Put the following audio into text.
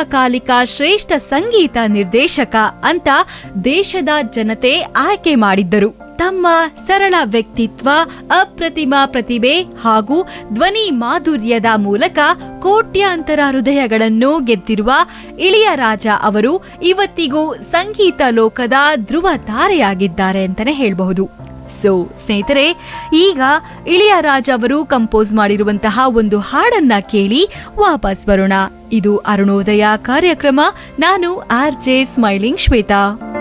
ಸಾರ್ವಕಾಲಿಕ ಶ್ರೇಷ್ಠ ಸಂಗೀತ ನಿರ್ದೇಶಕ ಅಂತ ದೇಶದ ಜನತೆ ಆಯ್ಕೆ ಮಾಡಿದ್ದರು ತಮ್ಮ ಸರಳ ವ್ಯಕ್ತಿತ್ವ ಅಪ್ರತಿಮ ಪ್ರತಿಭೆ ಹಾಗೂ ಧ್ವನಿ ಮಾಧುರ್ಯದ ಮೂಲಕ ಕೋಟ್ಯಾಂತರ ಹೃದಯಗಳನ್ನು ಗೆದ್ದಿರುವ ಇಳಿಯರಾಜ ಅವರು ಇವತ್ತಿಗೂ ಸಂಗೀತ ಲೋಕದ ಧ್ರುವ ತಾರೆಯಾಗಿದ್ದಾರೆ ಅಂತಾನೆ ಹೇಳಬಹುದು ಸೊ ಸ್ನೇಹಿತರೆ ಈಗ ಇಳಿಯರಾಜ್ ಅವರು ಕಂಪೋಸ್ ಮಾಡಿರುವಂತಹ ಒಂದು ಹಾಡನ್ನ ಕೇಳಿ ವಾಪಸ್ ಬರೋಣ ಇದು ಅರುಣೋದಯ ಕಾರ್ಯಕ್ರಮ ನಾನು ಆರ್ ಜೆ ಸ್ಮೈಲಿಂಗ್ ಶ್ವೇತಾ